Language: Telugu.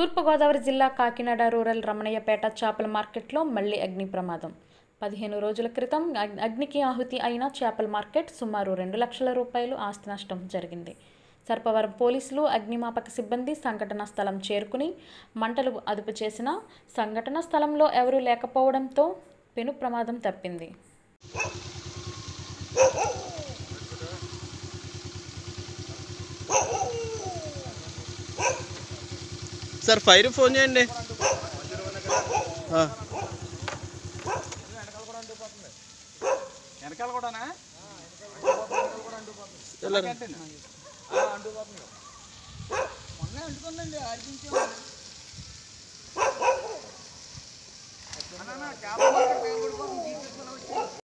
తూర్పుగోదావరి జిల్లా కాకినాడ రూరల్ రమణయ్యపేట చేపల మార్కెట్లో మళ్లీ అగ్ని ప్రమాదం పదిహేను రోజుల క్రితం అగ్- అగ్నికి ఆహుతి అయిన చేపల మార్కెట్ సుమారు రెండు లక్షల రూపాయలు ఆస్తి నష్టం జరిగింది సర్పవరం పోలీసులు అగ్నిమాపక సిబ్బంది సంఘటనా స్థలం చేరుకుని మంటలు అదుపు చేసిన సంఘటన స్థలంలో ఎవరూ లేకపోవడంతో పెను ప్రమాదం తప్పింది సార్ ఫైర్ ఫోన్ చేయండి ఆ, వెనకాల కూడానా వెళ్ళండి. మొన్న అంటుకుందండి ఆడిపించాం క్యాబ్ మార్కెట్